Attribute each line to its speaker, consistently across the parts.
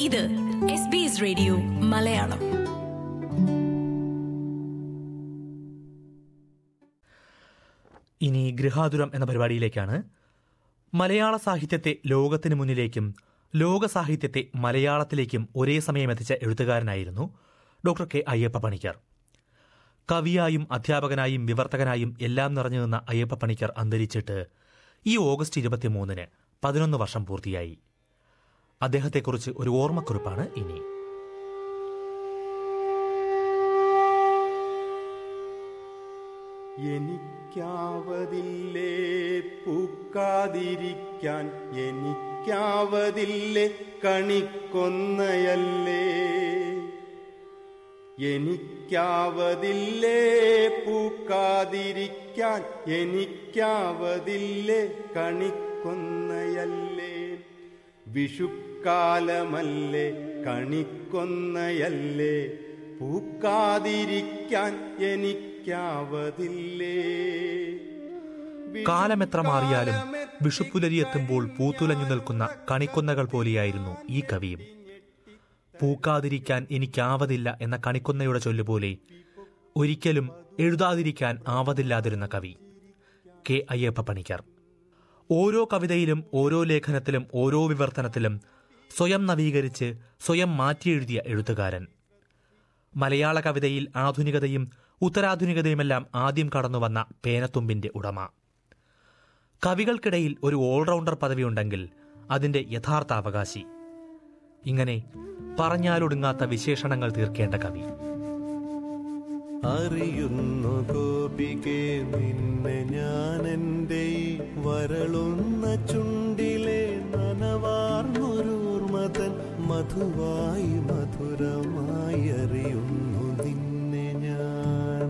Speaker 1: ഇത് S B S radio Malayalam
Speaker 2: ഇനി ഗൃഹാതുരം എന്ന പരിപാടിയിലേക്കാണ് മലയാള സാഹിത്യത്തെ ലോകത്തിന് മുന്നിലേക്കും ലോക സാഹിത്യത്തെ മലയാളത്തിലേക്കും ഒരേ സമയം എത്തിച്ച എഴുത്തുകാരനായിരുന്നു ഡോക്ടർ കെ അയ്യപ്പ പണിക്കർ കവിയായും അധ്യാപകനായും വിവർത്തകനായും എല്ലാം നിറഞ്ഞു നിന്ന അയ്യപ്പ പണിക്കർ അന്തരിച്ചിട്ട് ഈ ഓഗസ്റ്റ് ഇരുപത്തിമൂന്നിന് പതിനൊന്ന് വർഷം പൂർത്തിയായി അദ്ദേഹത്തെക്കുറിച്ച് ഒരു ഓർമ്മക്കുറിപ്പാണ് ഇനി
Speaker 3: എനിക്കാവതില്ലേ പൂക്കാതിരിക്കാൻ എനിക്കാവതില്ലേ കണിക്കൊന്നയല്ലേ എനിക്കാവതില്ലേ പൂക്കാതിരിക്കാൻ എനിക്കാവതില്ലേ കണിക്കൊന്നയല്ലേ വിഷുക്കാലമല്ലേ കണിക്കൊന്നയല്ലേ പൂക്കാതിരിക്കാൻ എനിക്കാവതില്ലേ
Speaker 2: കാലമെത്ര മാറിയാലും വിഷുപ്പുലരിയെത്തുമ്പോൾ പൂത്തുലഞ്ഞു നിൽക്കുന്ന കണിക്കൊന്നകൾ പോലെയായിരുന്നു ഈ കവിയും പൂക്കാതിരിക്കാൻ എനിക്കാവതില്ല എന്ന കണിക്കൊന്നയുടെ ചൊല്ലുപോലെ ഒരിക്കലും എഴുതാതിരിക്കാൻ ആവതില്ലാതിരുന്ന കവി കെ അയ്യപ്പ പണിക്കർ ഓരോ കവിതയിലും ഓരോ ലേഖനത്തിലും ഓരോ വിവർത്തനത്തിലും സ്വയം നവീകരിച്ച് സ്വയം മാറ്റിയെഴുതിയ എഴുത്തുകാരൻ മലയാള കവിതയിൽ ആധുനികതയും ഉത്തരാധുനികതയുമെല്ലാം ആദ്യം കടന്നുവന്ന പേനത്തുമ്പിന്റെ ഉടമ കവികൾക്കിടയിൽ ഒരു ഓൾറൗണ്ടർ പദവിയുണ്ടെങ്കിൽ അതിന്റെ യഥാർത്ഥ അവകാശി ഇങ്ങനെ പറഞ്ഞാലൊടുങ്ങാത്ത വിശേഷണങ്ങൾ തീർക്കേണ്ട കവി
Speaker 4: അറിയുന്നു ഗോപികെ നിന്നെ ഞാൻ എൻ്റെ ഈ വരളുന്ന ചുണ്ടിലെ നനവാർന്നൊരൂർമതൻ മധുവായി മധുരമായി അറിയുന്നു നിന്നെ ഞാൻ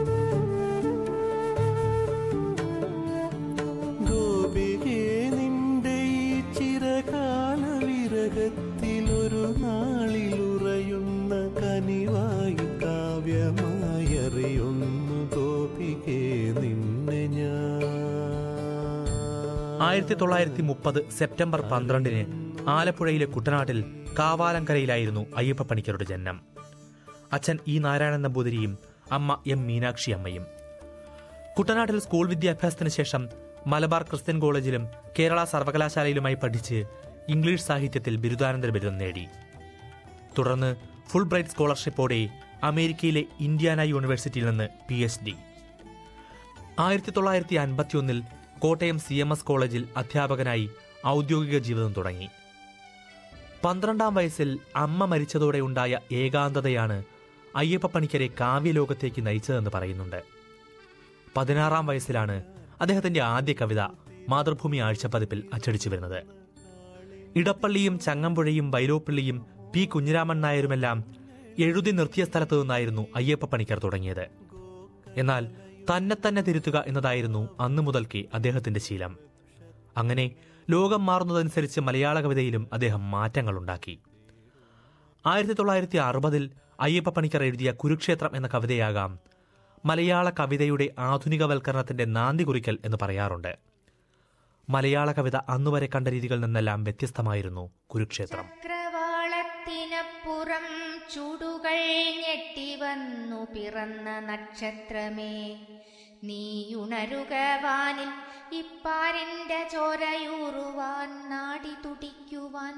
Speaker 4: ഗോപികെ നിന്റെ ഈ ചിരകാല വിരഹത്തിലൊരു നാളിലുറയുന്ന കനിവായി കാവ്യമായി അറിയുന്നു ഗോപികെ നിന്നെ ഞാൻ
Speaker 2: ആയിരത്തി തൊള്ളായിരത്തി മുപ്പത് സെപ്റ്റംബർ പന്ത്രണ്ടിന് ആലപ്പുഴയിലെ കുട്ടനാട്ടിൽ കാവാലങ്കരയിലായിരുന്നു അയ്യപ്പ പണിക്കരുടെ ജനനം അച്ഛൻ ഇ നാരായണൻ നമ്പൂതിരിയും അമ്മ എം മീനാക്ഷി അമ്മയും കുട്ടനാട്ടിൽ സ്കൂൾ വിദ്യാഭ്യാസത്തിന് ശേഷം മലബാർ ക്രിസ്ത്യൻ കോളേജിലും കേരള സർവകലാശാലയിലുമായി പഠിച്ച് ഇംഗ്ലീഷ് സാഹിത്യത്തിൽ ബിരുദാനന്തര ബിരുദം നേടി തുടർന്ന് ഫുൾ ബ്രൈറ്റ് സ്കോളർഷിപ്പോടെ അമേരിക്കയിലെ ഇന്ത്യാന യൂണിവേഴ്സിറ്റിയിൽ നിന്ന് പി എച്ച് ഡി ആയിരത്തി തൊള്ളായിരത്തി അൻപത്തിയൊന്നിൽ കോട്ടയം സി എം എസ് കോളേജിൽ അധ്യാപകനായി ഔദ്യോഗിക ജീവിതം തുടങ്ങി പന്ത്രണ്ടാം വയസ്സിൽ അമ്മ മരിച്ചതോടെ ഉണ്ടായ ഏകാന്തതയാണ് അയ്യപ്പ പണിക്കരെ കാവ്യലോകത്തേക്ക് നയിച്ചതെന്ന് പറയുന്നുണ്ട് പതിനാറാം വയസ്സിലാണ് അദ്ദേഹത്തിന്റെ ആദ്യ കവിത മാതൃഭൂമി ആഴ്ചപ്പതിപ്പിൽ അച്ചടിച്ചു വരുന്നത് ഇടപ്പള്ളിയും ചങ്ങമ്പുഴയും വൈലോപ്പിള്ളിയും പി കുഞ്ഞിരാമൻ നായരുമെല്ലാം എഴുതി നിർത്തിയ സ്ഥലത്തു നിന്നായിരുന്നു അയ്യപ്പ പണിക്കർ തുടങ്ങിയത് എന്നാൽ തന്നെ തന്നെ തിരുത്തുക എന്നതായിരുന്നു അന്നു മുതൽക്കേ അദ്ദേഹത്തിന്റെ ശീലം അങ്ങനെ ലോകം മാറുന്നതനുസരിച്ച് മലയാള കവിതയിലും അദ്ദേഹം മാറ്റങ്ങളുണ്ടാക്കി ആയിരത്തി തൊള്ളായിരത്തി അറുപതിൽ അയ്യപ്പ പണിക്കർ എഴുതിയ കുരുക്ഷേത്രം എന്ന കവിതയാകാം മലയാള കവിതയുടെ ആധുനികവൽക്കരണത്തിന്റെ നാന്തി കുറിക്കൽ എന്ന് പറയാറുണ്ട് മലയാള കവിത അന്നുവരെ കണ്ട രീതികളിൽ നിന്നെല്ലാം വ്യത്യസ്തമായിരുന്നു കുരുക്ഷേത്രം
Speaker 5: ചക്രവാളത്തിനപ്പുറം ചുടുകൾ ഞെട്ടി വന്നു പിറന്ന നക്ഷത്രമേ നീയുണരുക വാനിൽ ഇപ്പാരിന്റെ ചോരയൂറുവാൻ നാടി തുടിക്കുവാൻ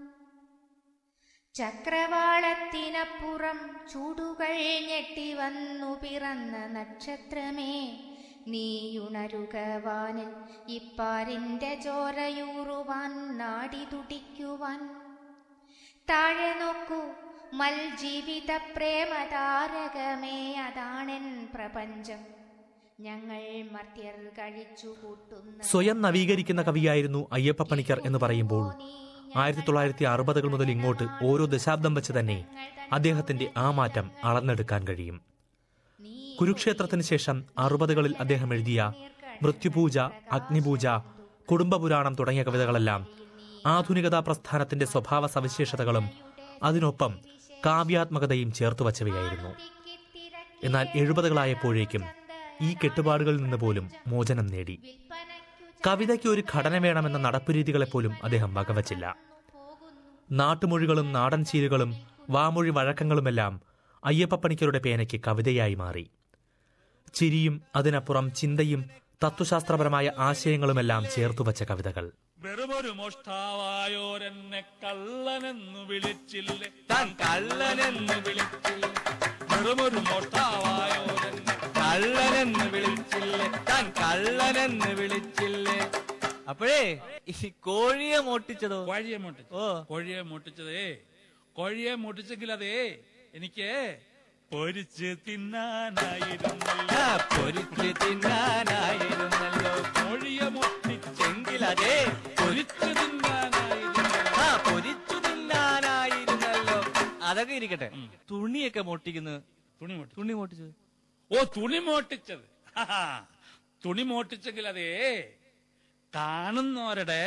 Speaker 5: ചക്രവാളത്തിനപ്പുറം ചുടുകൾ ഞെട്ടി വന്നു പിറന്ന നക്ഷത്രമേ നീയുണരുക വാനിൽ ഇപ്പാരിന്റെ ചോരയൂറുവാൻ നാടി തുടിക്കുവാൻ താഴെ നോക്കൂ മൽ ജീവിത പ്രേമതാരകമേ അതാണെൻ പ്രപഞ്ചം ഞങ്ങൾ മർത്യർ കഴിച്ചു കൂട്ടുന്ന
Speaker 2: സ്വയം നവീകരിക്കുന്ന കവിയായിരുന്നു അയ്യപ്പ പണിക്കർ എന്ന് പറയുമ്പോൾ ആയിരത്തി തൊള്ളായിരത്തി അറുപതുകൾ മുതൽ ഇങ്ങോട്ട് ഓരോ ദശാബ്ദം വെച്ച് തന്നെ അദ്ദേഹത്തിന്റെ ആ മാറ്റം അളന്നെടുക്കാൻ കഴിയും കുരുക്ഷേത്രത്തിന് ശേഷം അറുപതുകളിൽ അദ്ദേഹം എഴുതിയ മൃത്യുപൂജ അഗ്നിപൂജ കുടുംബപുരാണം തുടങ്ങിയ കവിതകളെല്ലാം ആധുനികതാ പ്രസ്ഥാനത്തിന്റെ സ്വഭാവ സവിശേഷതകളും അതിനൊപ്പം കാവ്യാത്മകതയും ചേർത്തു വച്ചവയായിരുന്നു എന്നാൽ എഴുപതുകളായപ്പോഴേക്കും ഈ കെട്ടുപാടുകളിൽ നിന്ന് പോലും മോചനം നേടി കവിതയ്ക്ക് ഒരു ഘടന വേണമെന്ന നടപ്പുരീതികളെപ്പോലും അദ്ദേഹം വകവച്ചില്ല നാട്ടുമൊഴികളും നാടൻ ചീലുകളും വാമൊഴി വഴക്കങ്ങളുമെല്ലാം അയ്യപ്പപ്പണിക്കരുടെ പേനയ്ക്ക് കവിതയായി മാറി ചിരിയും അതിനപ്പുറം ചിന്തയും തത്വശാസ്ത്രപരമായ ആശയങ്ങളുമെല്ലാം ചേർത്തുവച്ച കവിതകൾ
Speaker 3: വെറുമൊരു മോഷ്ടാവായോരെന്നെ കള്ളനെന്നു വിളിച്ചില്ലേ
Speaker 6: താൻ കള്ളനെന്ന് വിളിച്ചില്ലേ
Speaker 3: വെറുമൊരു മോഷ്ടാവായോരെന്നെ
Speaker 6: കള്ളനെന്ന് വിളിച്ചില്ലേ താൻ കള്ളനെന്ന് വിളിച്ചില്ലേ അപ്പോഴേ ഈ കോഴിയെ മോട്ടിച്ചതോ
Speaker 3: കോഴിയെ മോട്ടിച്ചു
Speaker 6: ഓ.
Speaker 3: കോഴിയെ മോട്ടിച്ചതേ കോഴിയെ മോട്ടിച്ചെങ്കിൽ അതേ എനിക്ക് പൊരിച്ച് തിന്നാനായിരുന്നല്ലോ
Speaker 6: ആ, പൊരിച്ച് തിന്നാനായിരുന്നല്ലോ
Speaker 3: കോഴിയെ മോട്ടിച്ചെങ്കിൽ
Speaker 6: എങ്കിലതേ
Speaker 3: പൊരിച്ച് തിന്നാനായിരുന്നല്ലോ
Speaker 6: ആ പൊരിച്ചു തിന്നാനായിരുന്നല്ലോ അതൊക്കെ ഇരിക്കട്ടെ തുണിയൊക്കെ മോട്ടിക്കുന്നത്
Speaker 3: തുണി മോട്ടി
Speaker 6: തുണി മോട്ടിച്ചത്
Speaker 3: ഓ തുണി മോട്ടിച്ചത് ഹാ, തുണി മോട്ടിച്ചെങ്കിൽ അതേ കാണുന്നവരുടെ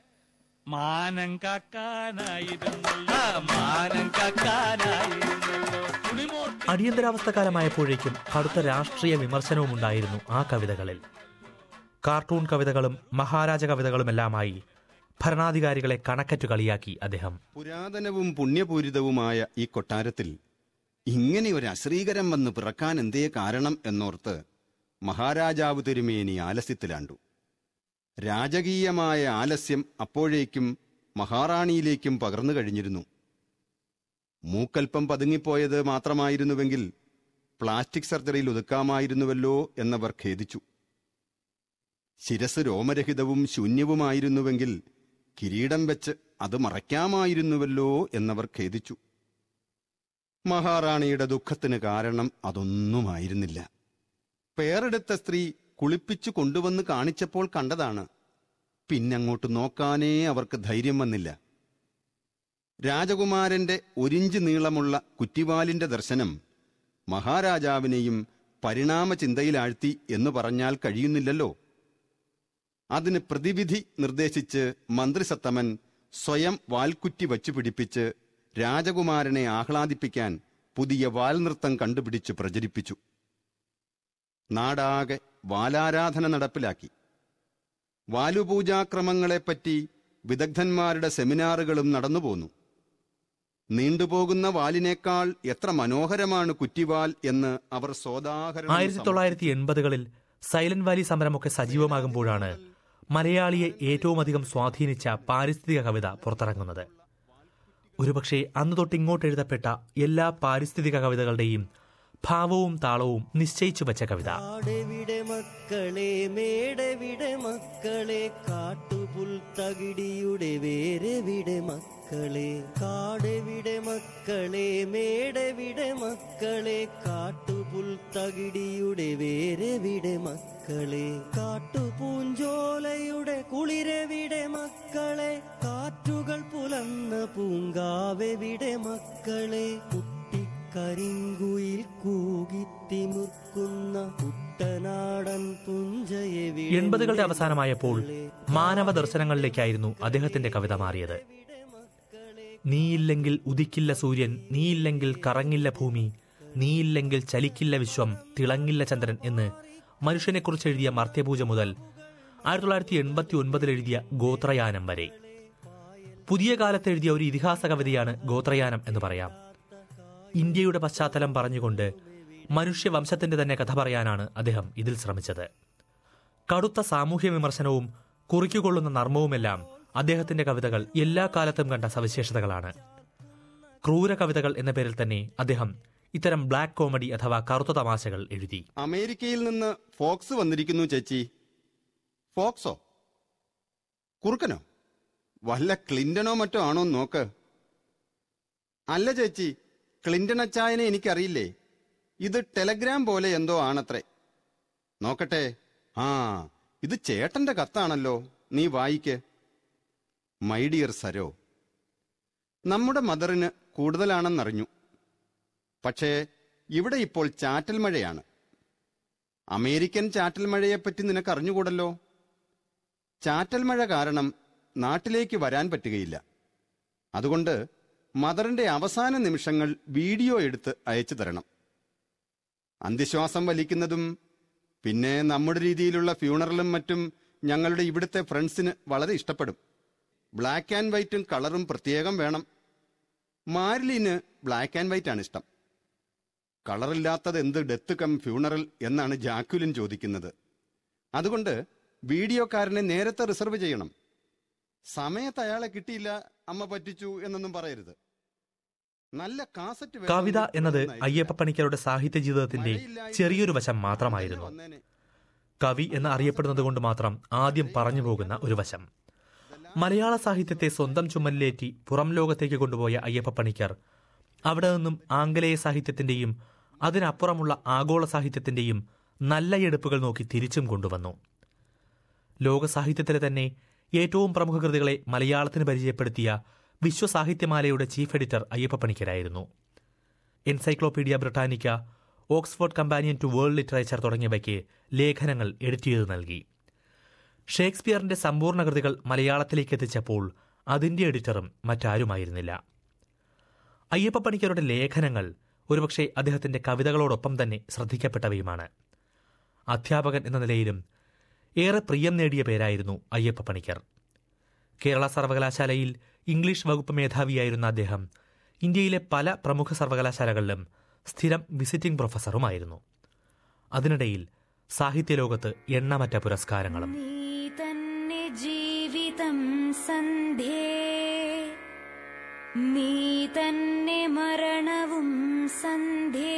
Speaker 3: മാനം കാക്കാനായിരുന്നല്ലോ
Speaker 6: ആ, മാനം കാക്കാനായിരുന്നല്ലോ
Speaker 3: തുണി മോട്ടി
Speaker 2: അടിയന്തരാവസ്ഥക്കാലമായപ്പോഴേക്കും കടുത്ത രാഷ്ട്രീയ വിമർശനവും ഉണ്ടായിരുന്നു ആ കവിതകളിൽ കാർട്ടൂൺ കവിതകളും മഹാരാജ കവിതകളുമെല്ലാമായി ഭരണാധികാരികളെ കണക്കറ്റു കളിയാക്കി അദ്ദേഹം
Speaker 7: പുരാതനവും പുണ്യപൂരിതവുമായ ഈ കൊട്ടാരത്തിൽ ഇങ്ങനെ ഒരു അശ്രീകരം വന്ന് പിറക്കാൻ എന്തേ കാരണം എന്നോർത്ത് മഹാരാജാവ് തിരുമേനി ആലസ്യത്തിലാണ്ടു രാജകീയമായ ആലസ്യം അപ്പോഴേക്കും മഹാറാണിയിലേക്കും പകർന്നു കഴിഞ്ഞിരുന്നു മൂക്കൽപ്പം പതുങ്ങിപ്പോയത് മാത്രമായിരുന്നുവെങ്കിൽ പ്ലാസ്റ്റിക് സർജറിയിൽ ഒതുക്കാമായിരുന്നുവല്ലോ എന്നവർ ഖേദിച്ചു ശിരസ് രോമരഹിതവും ശൂന്യവുമായിരുന്നുവെങ്കിൽ കിരീടം വെച്ച് അത് മറയ്ക്കാമായിരുന്നുവല്ലോ എന്നവർ ഖേദിച്ചു മഹാറാണിയുടെ ദുഃഖത്തിന് കാരണം അതൊന്നുമായിരുന്നില്ല പേരെടുത്ത സ്ത്രീ കുളിപ്പിച്ചു കൊണ്ടുവന്ന് കാണിച്ചപ്പോൾ കണ്ടതാണ് പിന്നങ്ങോട്ട് നോക്കാനേ അവർക്ക് ധൈര്യം വന്നില്ല രാജകുമാരന്റെ ഒരിഞ്ച് നീളമുള്ള കുറ്റിവാലിന്റെ ദർശനം മഹാരാജാവിനെയും പരിണാമ ചിന്തയിലാഴ്ത്തി എന്ന് പറഞ്ഞാൽ കഴിയുന്നില്ലല്ലോ അതിന് പ്രതിവിധി നിർദ്ദേശിച്ച് മന്ത്രിസത്തമൻ സ്വയം വാൽക്കുറ്റി വച്ചു പിടിപ്പിച്ച് രാജകുമാരനെ ആഹ്ലാദിപ്പിക്കാൻ പുതിയ വാൽനൃത്തം കണ്ടുപിടിച്ച് പ്രചരിപ്പിച്ചു നാടാകെ വാലാരാധന നടപ്പിലാക്കി വാലുപൂജാക്രമങ്ങളെപ്പറ്റി വിദഗ്ധന്മാരുടെ സെമിനാറുകളും നടന്നുപോന്നു നീണ്ടുപോകുന്ന വാലിനേക്കാൾ എത്ര മനോഹരമാണ് കുറ്റിവാൽ എന്ന് അവർ സോദാഹരണം
Speaker 2: ആയിരത്തി തൊള്ളായിരത്തി എൺപതുകളിൽ സൈലന്റ് വാലി സമരമൊക്കെ സജീവമാകുമ്പോഴാണ് മലയാളിയെ ഏറ്റവുമധികം സ്വാധീനിച്ച പാരിസ്ഥിതിക കവിത പുറത്തിറങ്ങുന്നത് ഒരുപക്ഷെ അന്ന് തൊട്ട് ഇങ്ങോട്ട് എഴുതപ്പെട്ട എല്ലാ പാരിസ്ഥിതിക കവിതകളുടെയും ഭാവവും താളവും നിശ്ചയിച്ചു വച്ച കവിത
Speaker 8: കാടെവിടെ മക്കളെ മേടെവിടെ മക്കളെ കാട്ടുപുൽ തകിടിയുടെ വേരെവിടെ മക്കളെ കാടെവിടെ മക്കളെ മേടെവിടെ മക്കളെ കാട്ടുപുൽ തകിടിയുടെ വേരെവിടെ മക്കളെ കാട്ടുപൂഞ്ചോലയുടെ കുളിരെവിടെ മക്കളെ കാറ്റുകൾ പുലർന്ന പൂങ്കാവെവിടെ മക്കളെ കുട്ടിക്കരിങ്കുയിൽ കൂകിത്തിമുക്കുന്ന കുട്ടനാടൻ പുഞ്ചയെവിടെ
Speaker 2: എൺപതുകളുടെ അവസാനമായപ്പോൾ മാനവ ദർശനങ്ങളിലേക്കായിരുന്നു അദ്ദേഹത്തിന്റെ കവിത മാറിയത് നീയില്ലെങ്കിൽ ഉദിക്കില്ല സൂര്യൻ നീയില്ലെങ്കിൽ കറങ്ങില്ല ഭൂമി നീയില്ലെങ്കിൽ ചലിക്കില്ല വിശ്വം തിളങ്ങില്ല ചന്ദ്രൻ എന്ന് മനുഷ്യനെക്കുറിച്ച് എഴുതിയ മർത്യപൂജ മുതൽ ആയിരത്തി തൊള്ളായിരത്തി എൺപത്തി ഒൻപതിൽ എഴുതിയ ഗോത്രയാനം വരെ പുതിയ കാലത്ത് എഴുതിയ ഒരു ഇതിഹാസ കവിതയാണ് ഗോത്രയാനം എന്ന് പറയാം ഇന്ത്യയുടെ പശ്ചാത്തലം പറഞ്ഞുകൊണ്ട് മനുഷ്യവംശത്തിന്റെ തന്നെ കഥ പറയാനാണ് അദ്ദേഹം ഇതിൽ ശ്രമിച്ചത് കടുത്ത സാമൂഹ്യ വിമർശനവും കുറിക്കുകൊള്ളുന്ന നർമ്മവുമെല്ലാം അദ്ദേഹത്തിന്റെ കവിതകൾ എല്ലാ കാലത്തും കണ്ട സവിശേഷതകളാണ് ക്രൂര കവിതകൾ എന്ന പേരിൽ തന്നെ അദ്ദേഹം ഇത്തരം ബ്ലാക്ക് കോമഡി അഥവാ കറുത്ത തമാശകൾ എഴുതി
Speaker 7: അമേരിക്കയിൽ നിന്ന് ഫോക്സ് വന്നിരിക്കുന്നു ചേച്ചി ഫോക്സോ കുറുക്കനോ വല്ല ക്ലിന്റനോ മറ്റോ ആണോ നോക്ക് അല്ല ചേച്ചി ക്ലിന്റൺ അച്ചായനെ എനിക്കറിയില്ലേ ഇത് ടെലഗ്രാം പോലെ എന്തോ ആണത്രേ നോക്കട്ടെ ആ ഇത് ചേട്ടന്റെ കത്താണല്ലോ നീ വായിക്ക് മൈ ഡിയർ സരോ നമ്മുടെ മദറിന് കൂടുതലാണെന്നറിഞ്ഞു പക്ഷേ ഇവിടെ ഇപ്പോൾ ചാറ്റൽ മഴയാണ് അമേരിക്കൻ ചാറ്റൽ മഴയെപ്പറ്റി നിനക്ക് അറിഞ്ഞുകൂടല്ലോ ചാറ്റൽ മഴ കാരണം നാട്ടിലേക്ക് വരാൻ പറ്റുകയില്ല അതുകൊണ്ട് മദറിന്റെ അവസാന നിമിഷങ്ങൾ വീഡിയോ എടുത്ത് അയച്ചു തരണം അന്ത്യശ്വാസം വലിക്കുന്നതും പിന്നെ നമ്മുടെ രീതിയിലുള്ള ഫ്യൂണറലും മറ്റും ഞങ്ങളുടെ ഇവിടുത്തെ ഫ്രണ്ട്സിന് വളരെ ഇഷ്ടപ്പെടും ബ്ലാക്ക് ആൻഡ് വൈറ്റും കളറും പ്രത്യേകം വേണം മാരിലിന് ബ്ലാക്ക് ആൻഡ് വൈറ്റ് ആണ് ഇഷ്ടം കളറില്ലാത്തത് എന്ത് ഡെത്ത് കം ഫ്യൂണറൽ എന്നാണ് ജാക്യുലിൻ ചോദിക്കുന്നത് അതുകൊണ്ട് വീഡിയോക്കാരനെ നേരത്തെ റിസർവ് ചെയ്യണം സമയത്ത് അയാളെ കിട്ടിയില്ല അമ്മ പറ്റിച്ചു എന്നൊന്നും പറയരുത് നല്ല കാസറ്റ് വേണമെങ്കിൽ
Speaker 2: കവിത എന്നത്
Speaker 7: ഇവിടുന്ന് അയച്ചില്ല.
Speaker 2: അയ്യപ്പ പണിക്കരുടെ സാഹിത്യ ജീവിതത്തിന്റെ ചെറിയൊരു വശം മാത്രമായിരുന്നു
Speaker 7: വന്നേനെ.
Speaker 2: കവി എന്ന് അറിയപ്പെടുന്നത് കൊണ്ട് മാത്രം ആദ്യം പറഞ്ഞു പോകുന്ന ഒരു വശം മലയാള സാഹിത്യത്തെ സ്വന്തം ചുമലിലേറ്റി പുറം ലോകത്തേക്ക് കൊണ്ടുപോയ അയ്യപ്പ പണിക്കർ അവിടെ നിന്നും ആംഗലേയ സാഹിത്യത്തിന്റെയും അതിനപ്പുറമുള്ള ആഗോള സാഹിത്യത്തിന്റെയും നല്ല എടുപ്പുകൾ നോക്കി തിരിച്ചും കൊണ്ടുവന്നു ലോക സാഹിത്യത്തിലെ തന്നെ ഏറ്റവും പ്രമുഖ കൃതികളെ മലയാളത്തിന് പരിചയപ്പെടുത്തിയ വിശ്വസാഹിത്യമാലയുടെ ചീഫ് എഡിറ്റർ അയ്യപ്പ പണിക്കരായിരുന്നു encyclopedia Britannica Oxford companion to world literature തുടങ്ങിയവയ്ക്ക് ലേഖനങ്ങൾ എഡിറ്റ് ചെയ്ത് നൽകി ഷേക്സ്പിയറിന്റെ സമ്പൂർണ്ണ കൃതികൾ മലയാളത്തിലേക്ക് എത്തിച്ചപ്പോൾ അതിന്റെ എഡിറ്ററും മറ്റാരുമായിരുന്നില്ല അയ്യപ്പ പണിക്കരുടെ ലേഖനങ്ങൾ ഒരുപക്ഷെ അദ്ദേഹത്തിന്റെ കവിതകളോടൊപ്പം തന്നെ ശ്രദ്ധിക്കപ്പെട്ടവയുമാണ് അധ്യാപകൻ എന്ന നിലയിലും ഏറെ പ്രിയം നേടിയ പേരായിരുന്നു അയ്യപ്പ പണിക്കർ കേരള സർവകലാശാലയിൽ ഇംഗ്ലീഷ് വകുപ്പ് മേധാവിയായിരുന്ന അദ്ദേഹം ഇന്ത്യയിലെ പല പ്രമുഖ സർവകലാശാലകളിലും സ്ഥിരം വിസിറ്റിംഗ് പ്രൊഫസറുമായിരുന്നു അതിനിടയിൽ സാഹിത്യലോകത്ത് എണ്ണമറ്റ പുരസ്കാരങ്ങളും
Speaker 1: നീ തന്നെ ജീവിതം സന്ധ്യേ നീ തന്നെ മരണവും സന്ധ്യേ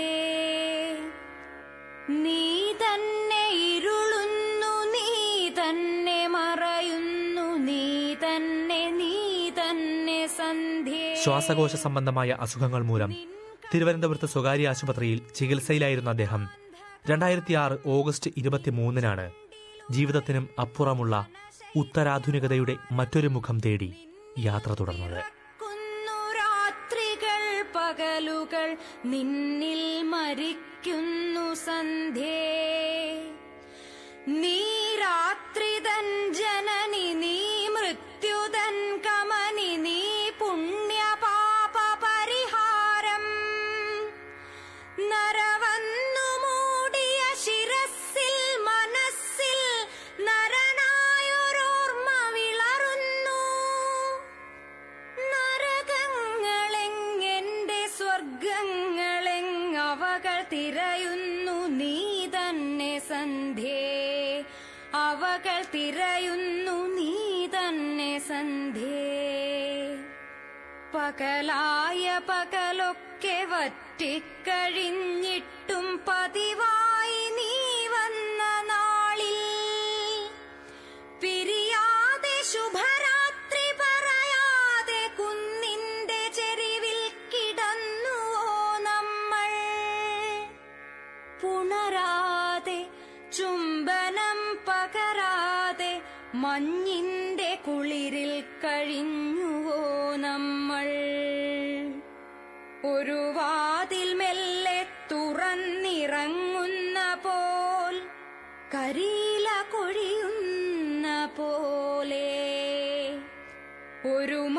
Speaker 1: നീ തന്നെ ഇരുളുന്നു നീ തന്നെ മറയുന്നു നീ തന്നെ നീ തന്നെ സന്ധ്യേ
Speaker 2: ശ്വാസകോശ സംബന്ധമായ അസുഖങ്ങൾ മൂലം തിരുവനന്തപുരത്ത് സ്വകാര്യ ആശുപത്രിയിൽ ചികിത്സയിലായിരുന്ന അദ്ദേഹം രണ്ടായിരത്തി ആറ് ഓഗസ്റ്റ് ഇരുപത്തിമൂന്നിനാണ് ജീവിതത്തിനും അപ്പുറമുള്ള ഉത്തരാധുനികതയുടെ മറ്റൊരു മുഖം തേടി യാത്ര തുടർന്നത്
Speaker 1: കുന്നു രാത്രികൾ പകലുകൾ നിന്നിൽ മരിക്കുന്നു സന്ധ്യേ നീ രാത്രിതൻ ജനനി നീ മൃത്യുതൻ കമനി നീ പുണ്യപാപ പരിഹാരം നരവന്നു മൂടിയ ശിരസിൽ മനസ്സിൽ നരനായൊരോർമ്മ വിളറുന്നു നരകങ്ങളെങ്ങെന്റെ സ്വർഗങ്ങളെങ്ങവകൾ തിരയുന്നു നീ തന്നെ സന്ധ്യേ അവകൾ തിരയുന്നു നീ തന്നെ സന്ധ്യേ പകലായ പകലൊക്കെ വറ്റിക്കഴിഞ്ഞിട്ടും പതിവായി നീ വന്ന നാളിൽ പിരിയാതെ ശുഭരാത്രി പറയാതെ കുന്നിന്റെ ചെരിവിൽ കിടന്നുവോ നമ്മൾ പുണരാതെ ചുംബനം പകരാതെ മഞ്ഞിന്റെ കുളിരിൽ കഴിഞ്ഞുവോ നമ്മൾ ഒരു വാതിൽ മെല്ലെ തുറന്നിറങ്ങുന്ന പോൽ കരിയില കൊഴിയുന്ന പോലെ ഒരു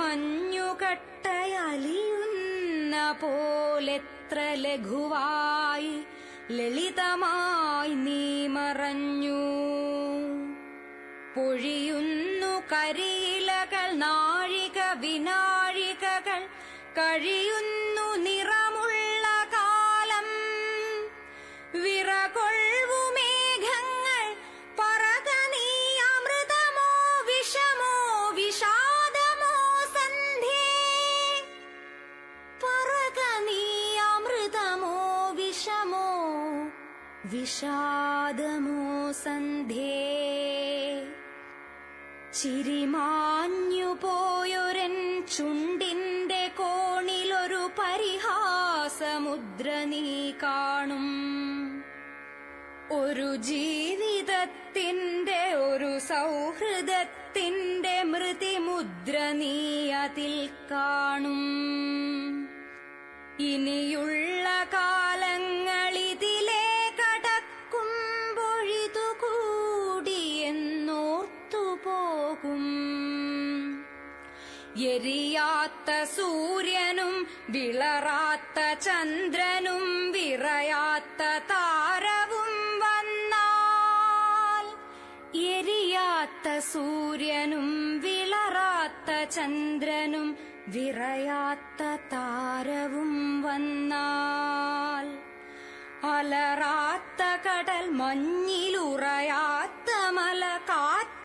Speaker 1: മഞ്ഞുകട്ടയലിയുന്ന പോലെത്ര ലഘുവായി ലളിതമായി നീ മറഞ്ഞു പൊഴിയുന്നു കരിയിലകൾ നാഴിക വിനാഴികകൾ കഴിയുന്നു നിറമുള്ള കാലം വിറകൊള്ളു മേഘങ്ങൾ പറക നീ അമൃതമോ വിഷമോ വിഷാദമോ സന്ധ്യേ പറക നീ അമൃതമോ വിഷമോ വിഷാദമോ സന്ധ്യേ ചിരിമാഞ്ഞു പോയൊരൻ ചുണ്ടിന്റെ കോണിലൊരു പരിഹാസമുദ്ര നീ കാണും ഒരു ജീവിതത്തിന്റെ ഒരു സൗഹൃദത്തിന്റെ മൃതിമുദ്ര നീ അതിൽ കാണും ഇനിയുള്ള കാലങ്ങളിതിലെ കടക്കുമ്പൊഴിതുകൂടി എന്നോർത്തു പോകും എരിയാത്ത സൂര്യനും വിളറാത്ത ചന്ദ്രനും വിറയാത്ത താരവും വന്നാൽ എരിയാത്ത സൂര്യനും വിളറാത്ത ചന്ദ്രനും വിറയാത്ത താരവും വന്നാൽ അലറാത്ത കടൽ മഞ്ഞിലുറയാ